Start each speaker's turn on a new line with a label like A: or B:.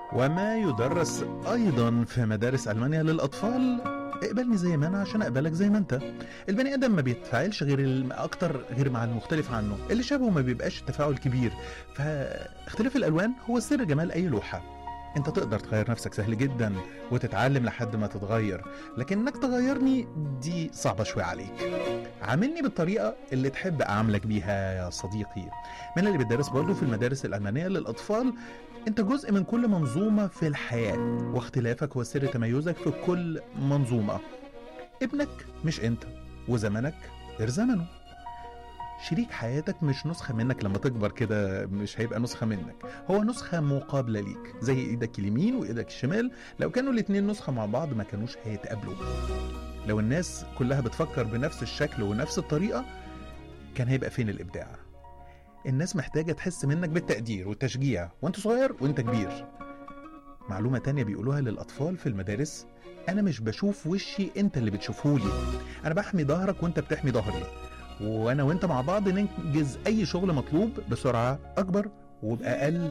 A: وما يدرس أيضا في مدارس ألمانيا للأطفال اقبلني زي ما انا عشان اقبلك زي ما انت البني ادم ما بيتفاعلش غير الم- اكتر غير مع المختلف عنه اللي شبهه ما بيبقاش التفاعل كبير فاختلاف الالوان هو سر جمال اي لوحه انت تقدر تغير نفسك سهل جدا وتتعلم لحد ما تتغير لكن انك تغيرني دي صعبه شويه عليك عاملني بالطريقه اللي تحب اعاملك بيها يا صديقي من اللي بيدرس برضه في المدارس الالمانيه للاطفال انت جزء من كل منظومه في الحياه واختلافك هو سر تميزك في كل منظومه ابنك مش انت وزمنك غير زمنه شريك حياتك مش نسخة منك لما تكبر كده مش هيبقى نسخة منك هو نسخة مقابلة ليك زي ايدك اليمين وايدك الشمال لو كانوا الاتنين نسخة مع بعض ما كانوش هيتقابلوا لو الناس كلها بتفكر بنفس الشكل ونفس الطريقة كان هيبقى فين الإبداع الناس محتاجة تحس منك بالتقدير والتشجيع وانت صغير وانت كبير معلومة تانية بيقولوها للأطفال في المدارس أنا مش بشوف وشي أنت اللي بتشوفهولي أنا بحمي ظهرك وأنت بتحمي ظهري وأنا وأنت مع بعض ننجز أي شغل مطلوب بسرعة أكبر وبأقل